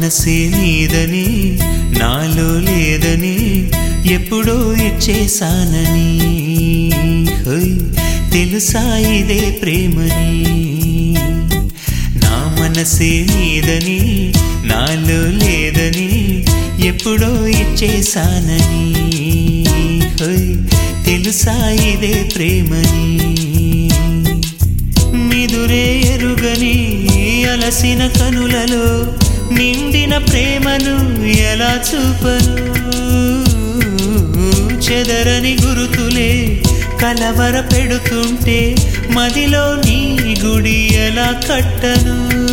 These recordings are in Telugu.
మనసే నీదని నాలో లేదని ఎప్పుడో ఇచ్చేసానని హోయ్ తెలుసా ఇదే ప్రేమని నా మనసే నీదని నాలో లేదని ఎప్పుడో ఇచ్చేసానని హోయ్ తెలుసా ఇదే ప్రేమని మిదురే ఎరుగని అలసిన కనులలో నిండిన ప్రేమను ఎలా చూపను చెదరని గురుతులే కలవర పెడుతుంటే మదిలో నీ గుడి ఎలా కట్టను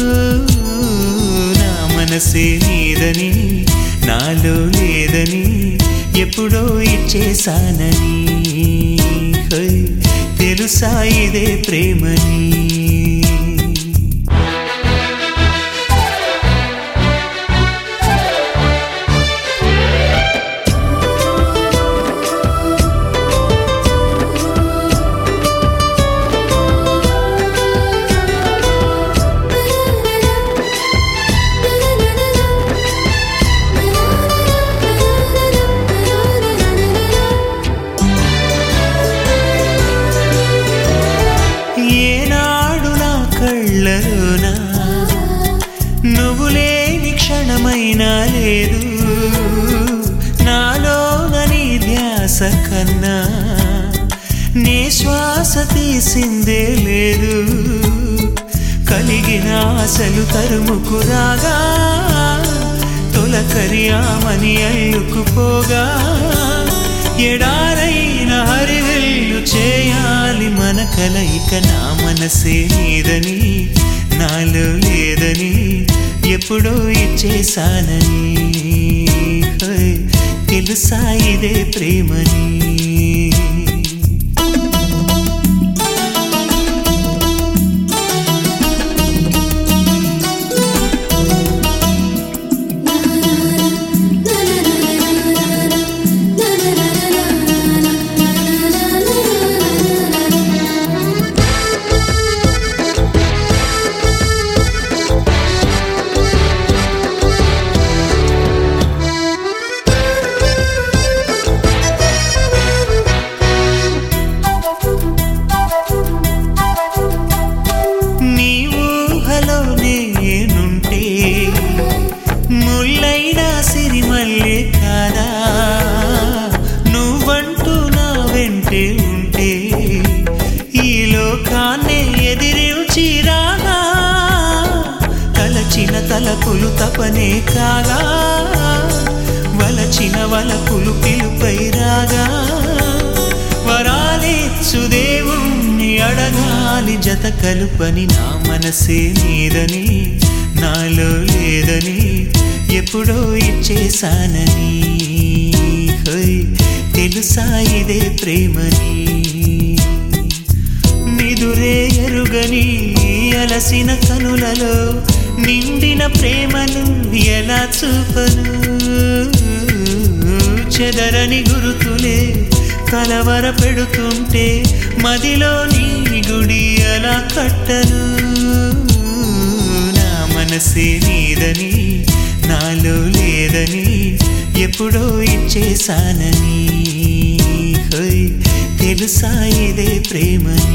నా మనసే నీదని నాలో లేదని ఎప్పుడో ఇచ్చేసానని హోయ్ తెలుసా ఇదే ప్రేమని ఏనాడు నా కళ్ళలోనా నువ్వు లేని క్షణమైనా లేదు నాలోనని ధ్యాస కన్నా నీ శ్వాస తీసిందే లేదు కలిగిన ఆశలు తరుముకు రాగా తొలకరి ఆమని అల్లుకుపోగా ఎడారైన హరివెల్లు చేయాలి మన కలయిక నా మనసే నీదని నాలో లేదని ఎప్పుడో ఇచ్చేసానని హోయ్, తెలుసా ఇదే ప్రేమని నీ ఊహలో నేనుంటే ముల్లైన సిరిమల్లే కాదా నువ్వంటూ నా వెంటే ఉంటే ఈ లోకాన్నే ఎదిరించి రాగా తలచిన తలపులు తపనే కాగా వలచిన వలపులు పిలుపై రాగా వరాలిచ్చు దేవుణ్ణి అడగాలి జత కలుపని నా మనసే నీదని నాలో లేదని ఎప్పుడో ఇచ్చేసానని హోయ్ తెలుసా ఇదే ప్రేమని నిదురే ఎరుగని అలసిన కనులలో నిండిన ప్రేమను ఎలా చూపను చెదరని గురుతులే కలవర పెడుతుంటే మదిలో నీ గుడి ఎలా కట్టను నా మనసే నీదని నాలో లేదని ఎప్పుడో ఇచ్చేసానని హోయ్ తెలుసా ఇదే ప్రేమని